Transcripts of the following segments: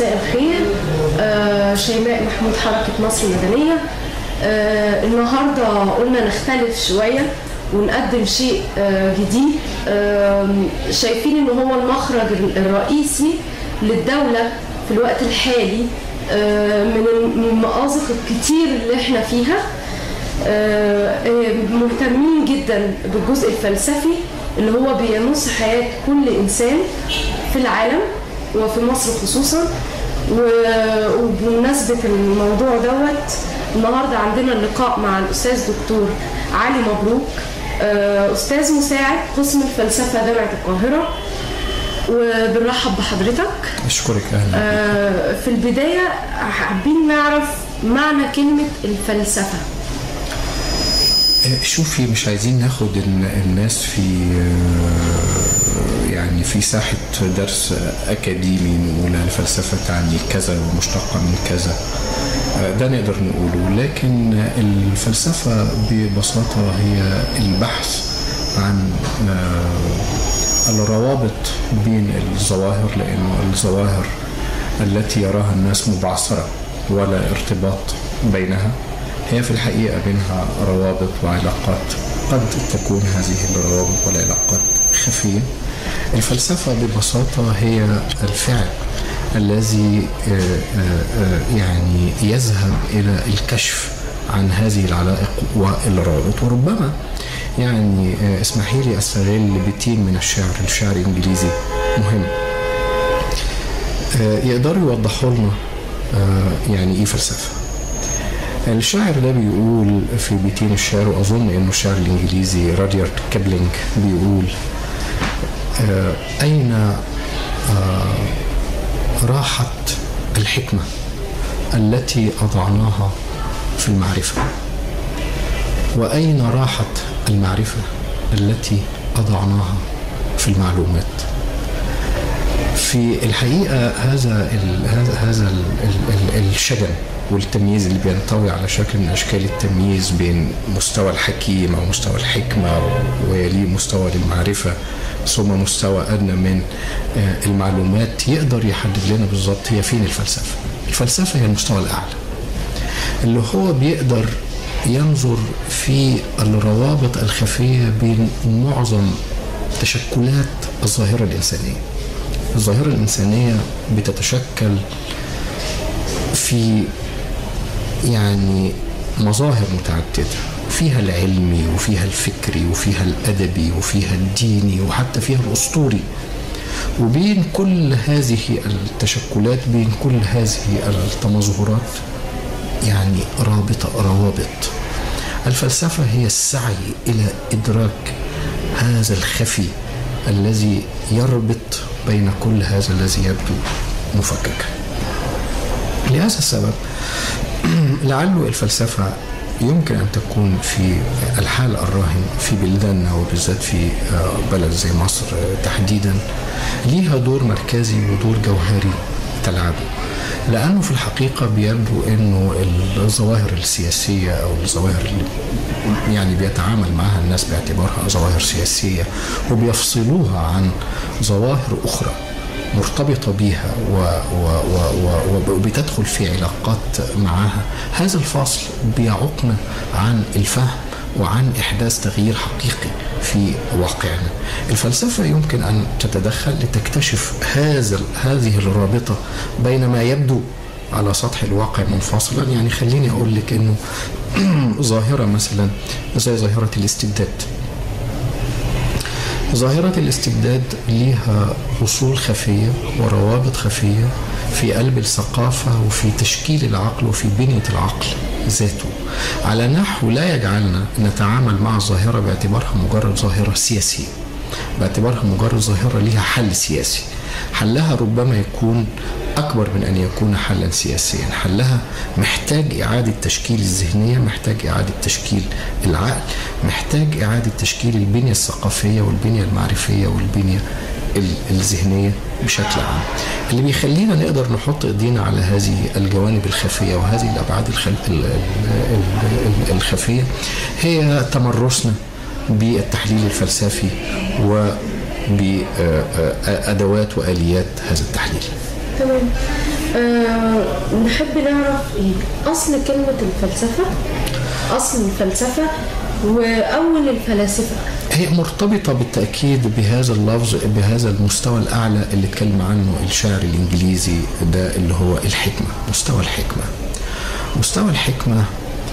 مساء الخير آه، شيماء محمود حركة مصر المدنية آه، النهاردة قلنا نختلف شوية ونقدم شيء آه، جديد آم، شايفين ان هو المخرج الرئيسي للدولة في الوقت الحالي آه، من من المآزق الكتير اللي احنا فيها آه، آه، مهتمين جدا بالجزء الفلسفي اللي هو بيمس حياة كل إنسان في العالم وفي مصر خصوصا و- وبمناسبة الموضوع دوت النهاردة عندنا اللقاء مع الأستاذ دكتور علي مبروك آه، أستاذ مساعد قسم الفلسفة جامعة القاهرة وبنرحب بحضرتك اشكرك اهلا آه، في البداية حابين نعرف معنى كلمة الفلسفة آه، شوفي مش عايزين ناخد ال- الناس في آه، يعني في ساحة درس أكاديمي نقول الفلسفة تعني كذا ومشتقة من كذا آه، ده نقدر نقوله لكن الفلسفة ببساطة هي البحث عن آه، الروابط بين الظواهر لأنه الظواهر التي يراها الناس مبعثرة ولا ارتباط بينها هي في الحقيقة بينها روابط وعلاقات قد تكون هذه الروابط والعلاقات خفية الفلسفة ببساطة هي الفعل الذي آه، آه، آه، يعني يذهب إلى الكشف عن هذه العلائق والروابط وربما يعني آه، اسمحي لي استغل بيتين من الشعر الشعر الانجليزي مهم آه، يقدروا يوضحوا لنا آه، يعني ايه فلسفه الشاعر ده بيقول في بيتين الشعر واظن انه الشاعر الانجليزي راديارد كيبلينج بيقول آه، اين آه، راحت الحكمه التي اضعناها في المعرفه واين راحت المعرفه التي اضعناها في المعلومات في الحقيقه هذا ال هذا هذا ال ال ال الشجن والتمييز اللي بينطوي على شكل من اشكال التمييز بين مستوى الحكيم او مستوى الحكمه ويليه مستوى المعرفه ثم مستوى ادنى من آه، المعلومات يقدر يحدد لنا بالظبط هي فين الفلسفه. الفلسفه هي المستوى الاعلى. اللي هو بيقدر ينظر في الروابط الخفيه بين معظم تشكلات الظاهره الانسانيه. الظاهره الانسانيه بتتشكل في يعني مظاهر متعددة فيها العلمي وفيها الفكري وفيها الأدبي وفيها الديني وحتى فيها الأسطوري وبين كل هذه التشكلات بين كل هذه التمظهرات يعني رابطة روابط الفلسفة هي السعي إلى إدراك هذا الخفي الذي يربط بين كل هذا الذي يبدو مفككا لهذا السبب لعله الفلسفة يمكن أن تكون في الحال الراهن في بلداننا وبالذات في آه، بلد زي مصر آه، تحديدا ليها دور مركزي ودور جوهري تلعبه لأنه في الحقيقة بيبدو أنه الظواهر السياسية أو الظواهر اللي يعني بيتعامل معها الناس باعتبارها ظواهر سياسية وبيفصلوها عن ظواهر أخرى مرتبطة بيها و و و و وبتدخل في علاقات معها هذا الفصل بيعوقنا عن الفهم وعن إحداث تغيير حقيقي في واقعنا الفلسفة يمكن أن تتدخل لتكتشف هذا هذه الرابطة بين ما يبدو على سطح الواقع منفصلا يعني خليني أقول لك أنه ظاهرة مثلا زي ظاهرة الاستبداد ظاهرة الاستبداد ليها أصول خفية وروابط خفية في قلب الثقافة وفي تشكيل العقل وفي بنية العقل ذاته على نحو لا يجعلنا نتعامل مع الظاهرة باعتبارها مجرد ظاهرة سياسية باعتبارها مجرد ظاهرة ليها حل سياسي حلها ربما يكون أكبر من أن يكون حلا سياسيا حلها محتاج إعادة تشكيل الذهنية محتاج إعادة تشكيل العقل محتاج إعادة تشكيل البنية الثقافية والبنية المعرفية والبنية ال- الذهنية بشكل عام اللي بيخلينا نقدر نحط ايدينا على هذه الجوانب الخفية وهذه الأبعاد الخل... ال- ال- ال- ال- الخفية هي تمرسنا بالتحليل الفلسفي وبأدوات وآليات هذا التحليل تمام آه نحب نعرف ايه اصل كلمه الفلسفه اصل الفلسفه واول الفلاسفه هي مرتبطة بالتأكيد بهذا اللفظ بهذا المستوى الأعلى اللي اتكلم عنه الشاعر الإنجليزي ده اللي هو الحكمة مستوى الحكمة مستوى الحكمة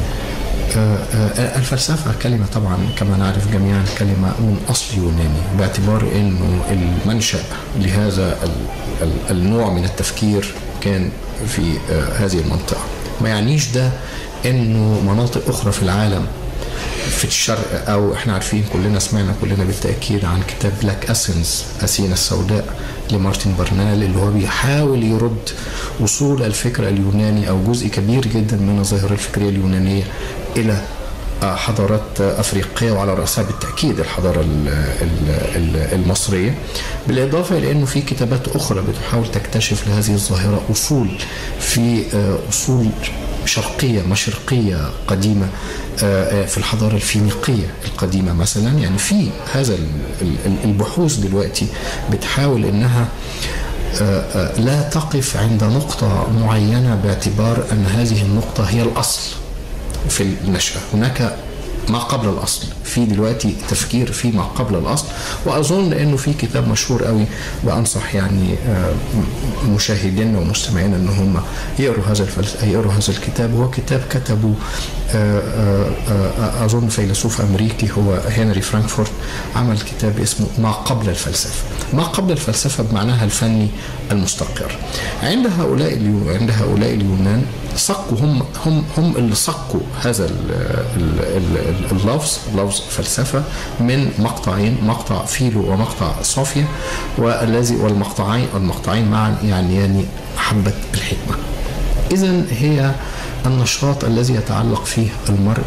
آه، آه، الفلسفة كلمة طبعا كما نعرف جميعا كلمة من أصل يوناني باعتبار أنه المنشأ لهذا ال- ال- النوع من التفكير كان في آه، هذه المنطقة ما يعنيش ده أنه مناطق أخرى في العالم في الشرق او احنا عارفين كلنا سمعنا كلنا بالتاكيد عن كتاب بلاك اسنس اسينا السوداء لمارتن برنال اللي هو بيحاول يرد وصول الفكر اليوناني او جزء كبير جدا من الظاهره الفكريه اليونانيه الى آه، حضارات آه، افريقيه وعلى راسها بالتاكيد الحضاره ال- ال- ال- المصريه بالاضافه الى انه في كتابات اخرى بتحاول تكتشف لهذه الظاهره اصول في آه، اصول شرقيه مشرقيه قديمه آه، آه، في الحضاره الفينيقيه القديمه مثلا يعني في هذا ال- ال- البحوث دلوقتي بتحاول انها آه، آه، لا تقف عند نقطه معينه باعتبار ان هذه النقطه هي الاصل في النشأة هناك ما قبل الأصل في دلوقتي تفكير في ما قبل الأصل وأظن أنه في كتاب مشهور قوي بأنصح يعني آه، م- مشاهدينا ومستمعينا أن هم يقروا هذا الفلس... يقروا هذا الكتاب هو كتاب كتبه آه، آه، آه، أظن فيلسوف أمريكي هو هنري فرانكفورت عمل كتاب اسمه ما قبل الفلسفة ما قبل الفلسفة بمعناها الفني المستقر عند هؤلاء اليو... عند هؤلاء اليونان صكوا هم هم هم اللي صكوا هذا ال- ال- ال- اللفظ لفظ فلسفه من مقطعين مقطع فيلو ومقطع صوفيا والذي والمقطعين المقطعين معا يعنيان محبه الحكمه. اذا هي النشاط الذي يتعلق فيه المرء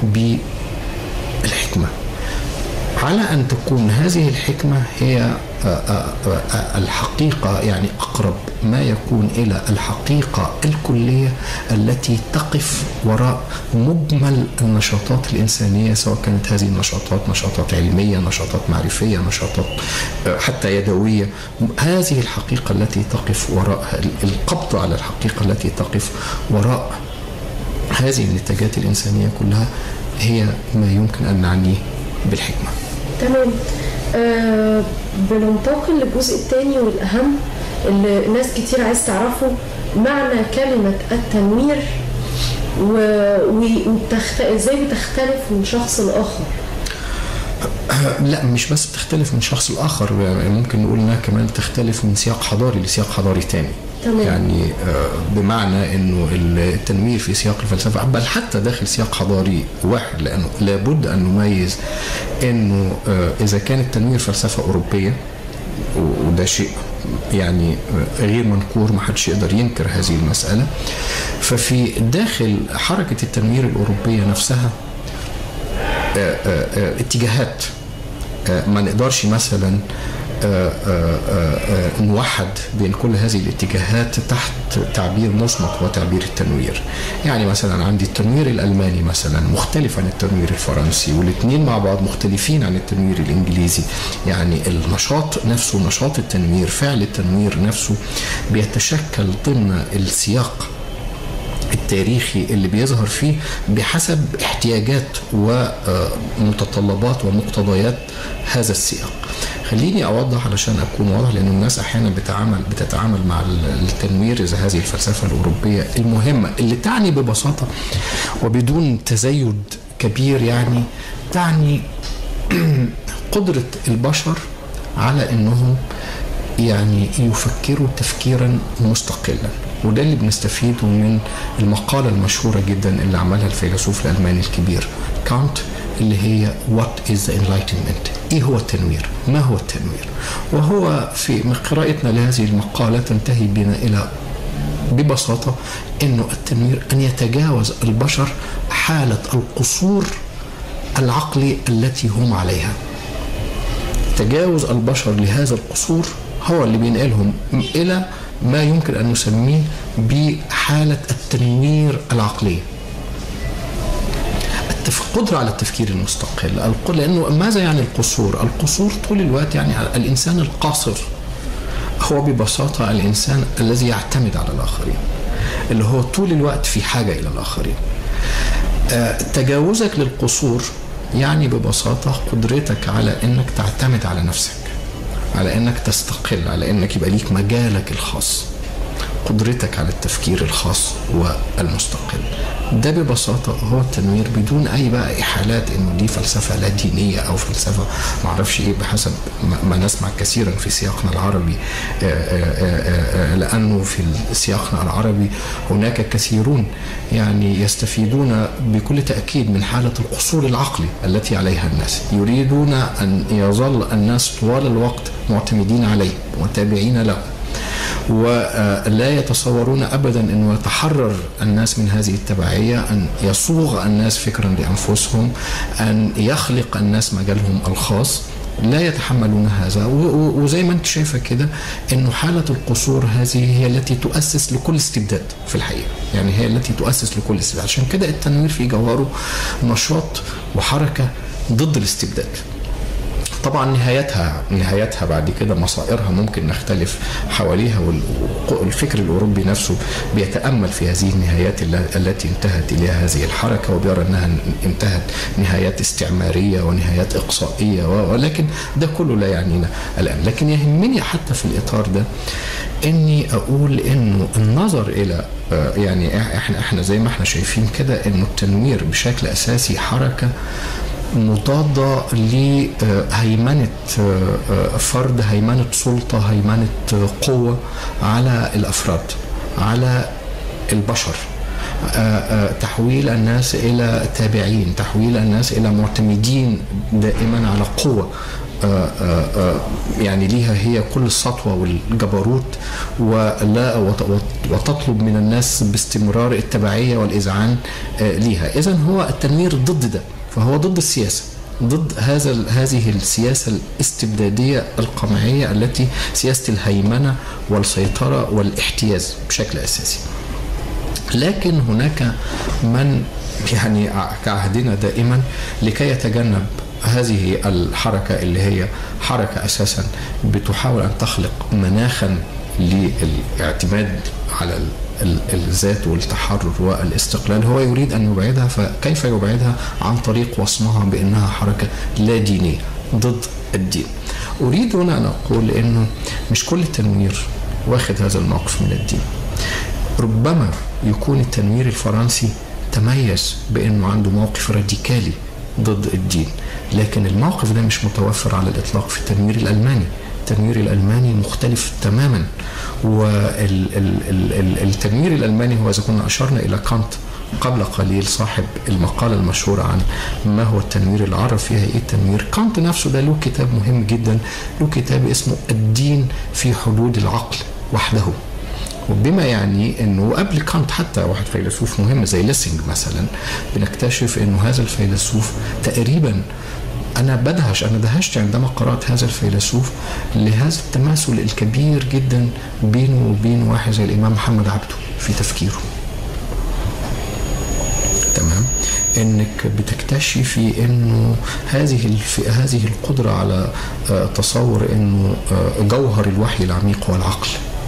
بالحكمه. على ان تكون هذه الحكمه هي آه، آه، آه، الحقيقه يعني اقرب ما يكون الى الحقيقه الكليه التي تقف وراء مجمل النشاطات الانسانيه سواء كانت هذه النشاطات نشاطات علميه، نشاطات معرفيه، نشاطات آه، حتى يدويه، هذه الحقيقه التي تقف وراء القبض على الحقيقه التي تقف وراء هذه الاتجاهات الانسانيه كلها هي ما يمكن ان نعنيه بالحكمه. تمام آه بننتقل للجزء الثاني والاهم اللي ناس كتير عايز تعرفه معنى كلمه التنوير و... و... وبتخت... ازاي بتختلف من شخص لاخر لا مش بس بتختلف من شخص لاخر ممكن نقول انها كمان تختلف من سياق حضاري لسياق حضاري تاني تمام. يعني آه، بمعنى انه التنوير في سياق الفلسفه بل حتى داخل سياق حضاري واحد لانه لابد ان نميز انه آه، اذا كان التنوير فلسفه اوروبيه و- وده شيء يعني غير منكور ما حدش يقدر ينكر هذه المسألة ففي داخل حركة التنوير الأوروبية نفسها آه، آه، آه، اتجاهات آه، ما نقدرش مثلا آه، آه، آه، آه، نوحد بين كل هذه الاتجاهات تحت تعبير مصمت وتعبير التنوير يعني مثلا عندي التنوير الألماني مثلا مختلف عن التنوير الفرنسي والاثنين مع بعض مختلفين عن التنوير الإنجليزي يعني النشاط نفسه نشاط التنوير فعل التنوير نفسه بيتشكل ضمن السياق التاريخي اللي بيظهر فيه بحسب احتياجات ومتطلبات ومقتضيات هذا السياق خليني اوضح علشان اكون واضح لان الناس احيانا بتعامل بتتعامل مع التنوير اذا هذه الفلسفه الاوروبيه المهمه اللي تعني ببساطه وبدون تزايد كبير يعني تعني قدره البشر على انهم يعني يفكروا تفكيرا مستقلا وده اللي بنستفيده من المقالة المشهورة جدا اللي عملها الفيلسوف الألماني الكبير كانت اللي هي What is the Enlightenment؟ إيه هو التنوير؟ ما هو التنوير؟ وهو في قراءتنا لهذه المقالة تنتهي بنا إلى ببساطة أنه التنوير أن يتجاوز البشر حالة القصور العقلي التي هم عليها تجاوز البشر لهذا القصور هو اللي بينقلهم إلى ما يمكن أن نسميه بحالة التنوير العقلي القدرة على التفكير المستقل لأنه ماذا يعني القصور القصور طول الوقت يعني الإنسان القاصر هو ببساطة الإنسان الذي يعتمد على الآخرين اللي هو طول الوقت في حاجة إلى الآخرين آه، تجاوزك للقصور يعني ببساطة قدرتك على أنك تعتمد على نفسك على أنك تستقل على أنك يبقى ليك مجالك الخاص قدرتك على التفكير الخاص والمستقل ده ببساطة هو التنوير بدون أي بقى إحالات إنه دي فلسفة لا دينية أو فلسفة معرفش إيه بحسب ما- ما نسمع كثيرا في سياقنا العربي آه، آه، آه، آه، لأنه في سياقنا العربي هناك كثيرون يعني يستفيدون بكل تأكيد من حالة القصور العقلي التي عليها الناس يريدون أن يظل الناس طوال الوقت معتمدين عليه وتابعين له ولا يتصورون ابدا انه يتحرر الناس من هذه التبعيه ان يصوغ الناس فكرا لانفسهم ان يخلق الناس مجالهم الخاص لا يتحملون هذا و- و- وزي ما انت شايفه كده انه حاله القصور هذه هي التي تؤسس لكل استبداد في الحقيقه يعني هي التي تؤسس لكل استبداد عشان كده التنوير في جوهره نشاط وحركه ضد الاستبداد طبعا نهايتها نهايتها بعد كده مصائرها ممكن نختلف حواليها والفكر الاوروبي نفسه بيتامل في هذه النهايات الل- التي انتهت اليها هذه الحركه وبيرى انها انتهت نهايات استعماريه ونهايات اقصائيه و- ولكن ده كله لا يعنينا الان لكن يهمني حتى في الاطار ده اني اقول انه النظر الى آه، يعني احنا احنا زي ما احنا شايفين كده انه التنوير بشكل اساسي حركه مضادة لهيمنة فرد هيمنة سلطة هيمنة قوة على الأفراد على البشر آه، آه، تحويل الناس إلى تابعين تحويل الناس إلى معتمدين دائما على قوة آه، آه، آه، يعني ليها هي كل السطوة والجبروت ولا وت- وت- وتطلب من الناس باستمرار التبعية والإذعان آه، ليها إذا هو التنوير ضد ده فهو ضد السياسة ضد هذا ال- هذه السياسة الاستبدادية القمعية التي سياسة الهيمنة والسيطرة والاحتياز بشكل أساسي لكن هناك من يعني كعهدنا دائما لكي يتجنب هذه الحركة اللي هي حركة أساسا بتحاول أن تخلق مناخا للاعتماد على ال- ال- الذات والتحرر والاستقلال هو يريد أن يبعدها فكيف يبعدها عن طريق وصمها بأنها حركة لا دينية ضد الدين أريد هنا أن أقول أنه مش كل التنوير واخد هذا الموقف من الدين ربما يكون التنوير الفرنسي تميز بانه عنده موقف راديكالي ضد الدين لكن الموقف ده مش متوفر على الاطلاق في التنوير الالماني التنوير الالماني مختلف تماما والتنوير الالماني هو اذا كنا اشرنا الى كانت قبل قليل صاحب المقالة المشهورة عن ما هو التنوير العرب فيها ايه التنوير كانت نفسه ده له كتاب مهم جدا له كتاب اسمه الدين في حدود العقل وحده وبما يعني انه قبل كانت حتى واحد فيلسوف مهم زي ليسنج مثلا بنكتشف انه هذا الفيلسوف تقريبا انا بدهش انا دهشت عندما قرات هذا الفيلسوف لهذا التماثل الكبير جدا بينه وبين واحد زي الامام محمد عبده في تفكيره تمام انك بتكتشفي انه هذه الف... هذه القدره على آه، تصور انه آه، جوهر الوحي العميق هو العقل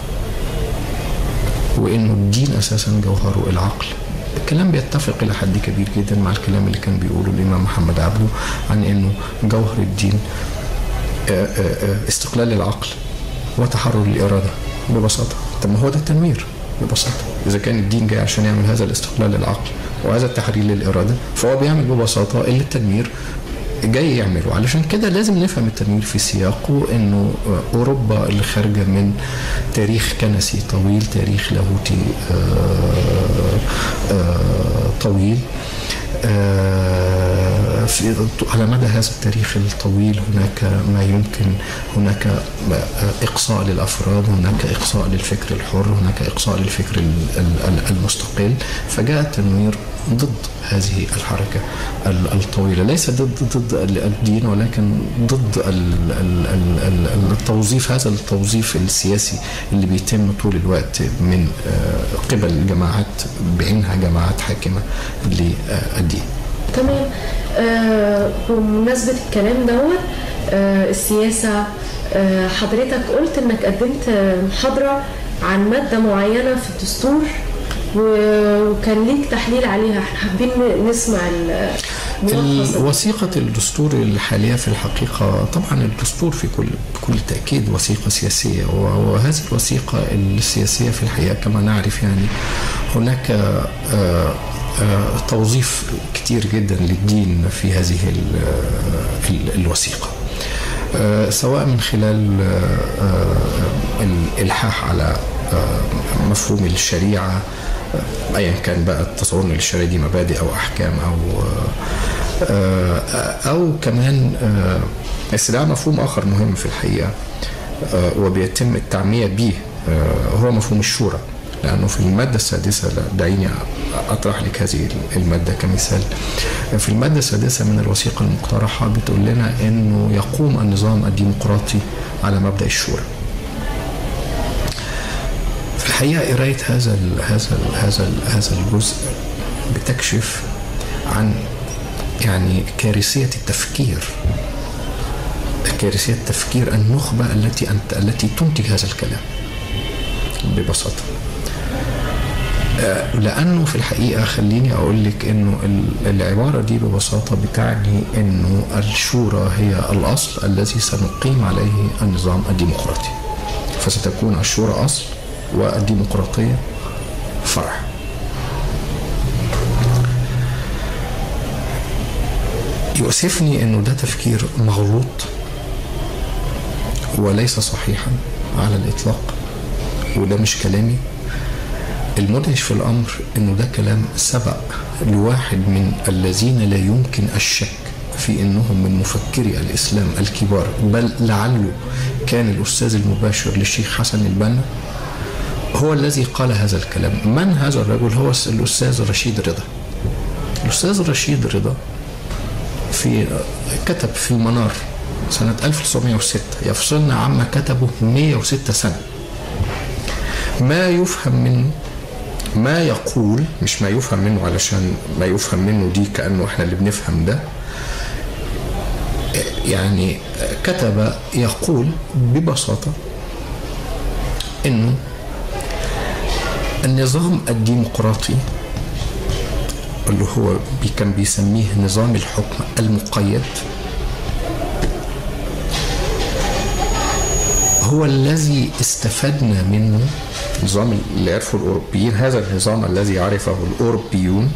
وانه الدين اساسا جوهره العقل الكلام بيتفق الى حد كبير جدا مع الكلام اللي كان بيقوله الامام محمد عبده عن انه جوهر الدين آه، آه، آه، استقلال العقل وتحرر الاراده ببساطه طب ما هو ده التنوير ببساطه اذا كان الدين جاي عشان يعمل هذا الاستقلال العقل وهذا التحرير للاراده فهو بيعمل ببساطه اللي التنوير جاي يعمله علشان كده لازم نفهم التنوير في سياقه انه اوروبا اللي خارجه من تاريخ كنسي طويل تاريخ لاهوتي آه، آه، طويل آه، في على مدى هذا التاريخ الطويل هناك ما يمكن هناك اقصاء للافراد هناك اقصاء للفكر الحر هناك اقصاء للفكر ال- ال- المستقل فجاء التنوير ضد هذه الحركه ال- الطويله ليس ضد ضد ال- الدين ولكن ضد ال- ال- ال- ال- التوظيف هذا التوظيف السياسي اللي بيتم طول الوقت من آه، قبل الجماعات بعينها جماعات حاكمه للدين تمام آه بمناسبة الكلام دوت آه السياسة آه، حضرتك قلت انك قدمت محاضرة عن مادة معينة في الدستور و- وكان ليك تحليل عليها احنا حابين نسمع ال- الملخص ده. وثيقة الدستور الحالية في الحقيقة طبعا الدستور في كل بكل تأكيد وثيقة سياسية و- وهذه الوثيقة السياسية في الحقيقة كما نعرف يعني هناك آه، آه، توظيف كتير جدا للدين في هذه ال- ال- الوثيقة آه، سواء من خلال آه، آه، الإلحاح على آه، مفهوم الشريعة آه، أيا كان بقى تصورنا للشريعة دي مبادئ أو أحكام أو آه، آه، أو كمان آه، استدعاء مفهوم آخر مهم في الحقيقة آه، وبيتم التعمية به آه، هو مفهوم الشورى لأنه في المادة السادسة لا، دعيني أطرح لك هذه المادة كمثال في المادة السادسة من الوثيقة المقترحة بتقول لنا أنه يقوم النظام الديمقراطي على مبدأ الشورى في الحقيقة قراية هذا ال هذا ال هذا ال هذا الجزء بتكشف عن يعني كارثية التفكير كارثية تفكير النخبة التي أنت التي تنتج هذا الكلام ببساطة آه، لأنه في الحقيقة خليني أقول لك إنه ال- العبارة دي ببساطة بتعني إنه الشورى هي الأصل الذي سنقيم عليه النظام الديمقراطي فستكون الشورى أصل والديمقراطية فرع يؤسفني انه ده تفكير مغلوط وليس صحيحا على الاطلاق وده مش كلامي المدهش في الامر انه ده كلام سبق لواحد من الذين لا يمكن الشك في انهم من مفكري الاسلام الكبار بل لعله كان الاستاذ المباشر للشيخ حسن البنا هو الذي قال هذا الكلام من هذا الرجل هو الاستاذ رشيد رضا الاستاذ رشيد رضا في كتب في المنار سنة 1906 يفصلنا عما كتبه 106 سنة ما يفهم منه ما يقول مش ما يفهم منه علشان ما يفهم منه دي كأنه احنا اللي بنفهم ده يعني كتب يقول ببساطة انه النظام الديمقراطي اللي هو بي كان بيسميه نظام الحكم المقيد هو الذي استفدنا منه نظام اللي عرفه الأوروبيين هذا النظام الذي عرفه الأوروبيون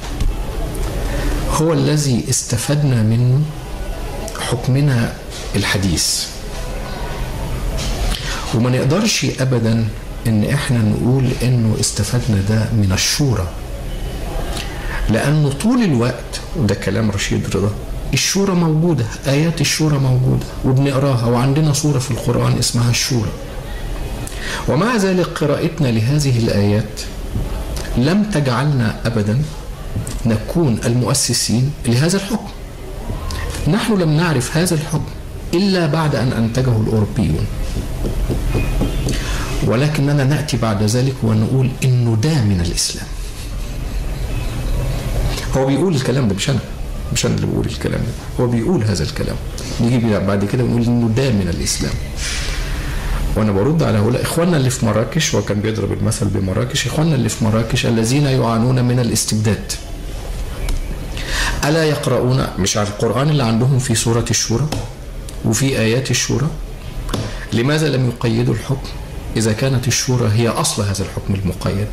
هو الذي استفدنا منه حكمنا الحديث وما نقدرش أبدا إن إحنا نقول إنه استفدنا ده من الشورى لأنه طول الوقت وده كلام رشيد رضا الشورى موجودة آيات الشورى موجودة وبنقراها وعندنا سورة في القرآن اسمها الشورى ومع ذلك قراءتنا لهذه الآيات لم تجعلنا أبدا نكون المؤسسين لهذا الحكم نحن لم نعرف هذا الحكم إلا بعد أن أنتجه الأوروبيون ولكننا نأتي بعد ذلك ونقول إنه ده من الإسلام هو بيقول الكلام ده مش انا مش انا اللي بقول الكلام ده هو بيقول هذا الكلام نيجي بعد كده ونقول انه ده من الاسلام وانا برد على هؤلاء اخواننا اللي في مراكش وكان بيضرب المثل بمراكش اخواننا اللي في مراكش الذين يعانون من الاستبداد الا يقرؤون مش على القران اللي عندهم في سوره الشورى وفي ايات الشورى لماذا لم يقيدوا الحكم اذا كانت الشورى هي اصل هذا الحكم المقيد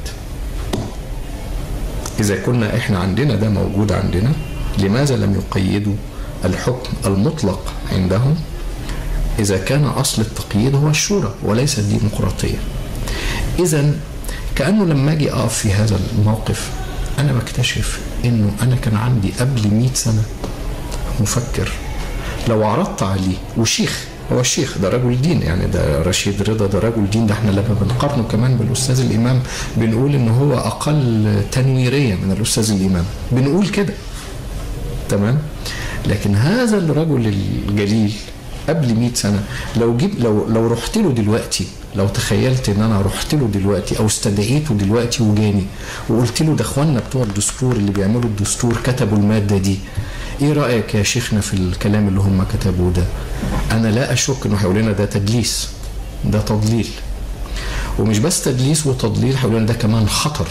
إذا كنا إحنا عندنا ده موجود عندنا لماذا لم يقيدوا الحكم المطلق عندهم إذا كان أصل التقييد هو الشورى وليس الديمقراطية إذا كأنه لما أجي أقف في هذا الموقف أنا بكتشف إنه أنا كان عندي قبل 100 سنة مفكر لو عرضت عليه وشيخ هو الشيخ ده رجل دين يعني ده رشيد رضا ده رجل دين ده احنا لما بنقارنه كمان بالاستاذ الامام بنقول ان هو اقل تنويريه من الاستاذ الامام بنقول كده تمام لكن هذا الرجل الجليل قبل 100 سنه لو جيب لو لو رحت له دلوقتي لو تخيلت ان انا رحت له دلوقتي او استدعيته دلوقتي وجاني وقلت له ده اخواننا بتوع الدستور اللي بيعملوا الدستور كتبوا الماده دي ايه رايك يا شيخنا في الكلام اللي هم كتبوه ده انا لا اشك انه هيقول لنا ده تدليس ده تضليل ومش بس تدليس وتضليل هيقول لنا ده كمان خطر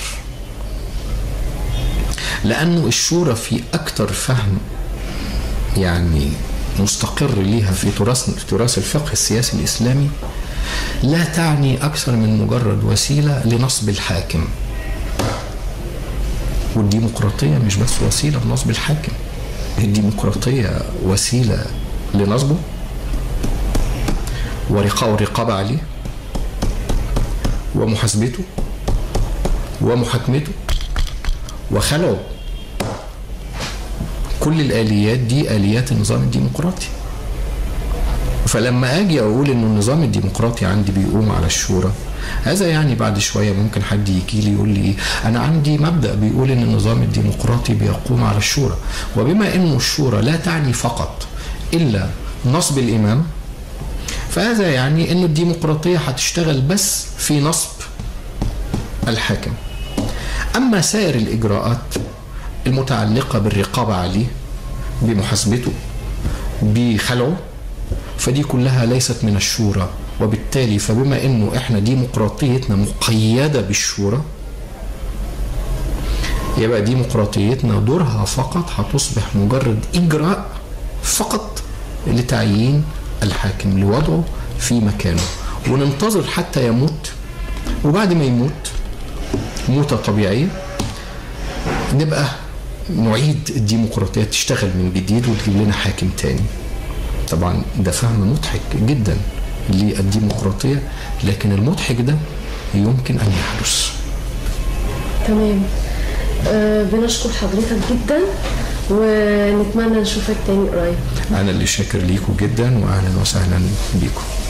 لانه الشورى في اكتر فهم يعني مستقر ليها في تراث في تراث الفقه السياسي الاسلامي لا تعني اكثر من مجرد وسيله لنصب الحاكم والديمقراطيه مش بس وسيله لنصب الحاكم الديمقراطيه وسيله لنصبه ورقاء الرقابه عليه ومحاسبته ومحاكمته وخلعه كل الاليات دي اليات النظام الديمقراطي فلما اجي اقول انه النظام الديمقراطي عندي بيقوم على الشورى هذا يعني بعد شويه ممكن حد يجي لي يقول لي انا عندي مبدا بيقول ان النظام الديمقراطي بيقوم على الشورى وبما انه الشورى لا تعني فقط الا نصب الامام فهذا يعني ان الديمقراطيه هتشتغل بس في نصب الحاكم اما سائر الاجراءات المتعلقه بالرقابه عليه بمحاسبته بخلعه فدي كلها ليست من الشورى وبالتالي فبما انه احنا ديمقراطيتنا مقيده بالشورى يبقى ديمقراطيتنا دورها فقط هتصبح مجرد اجراء فقط لتعيين الحاكم لوضعه في مكانه وننتظر حتى يموت وبعد ما يموت موتة طبيعية نبقى نعيد الديمقراطية تشتغل من جديد وتجيب لنا حاكم تاني طبعا ده فهم مضحك جدا للديمقراطية لكن المضحك ده يمكن أن يحدث تمام أه بنشكر حضرتك جدا ونتمنى نشوفك تاني قريب أنا اللي شاكر ليكم جدا وأهلا وسهلا بيكم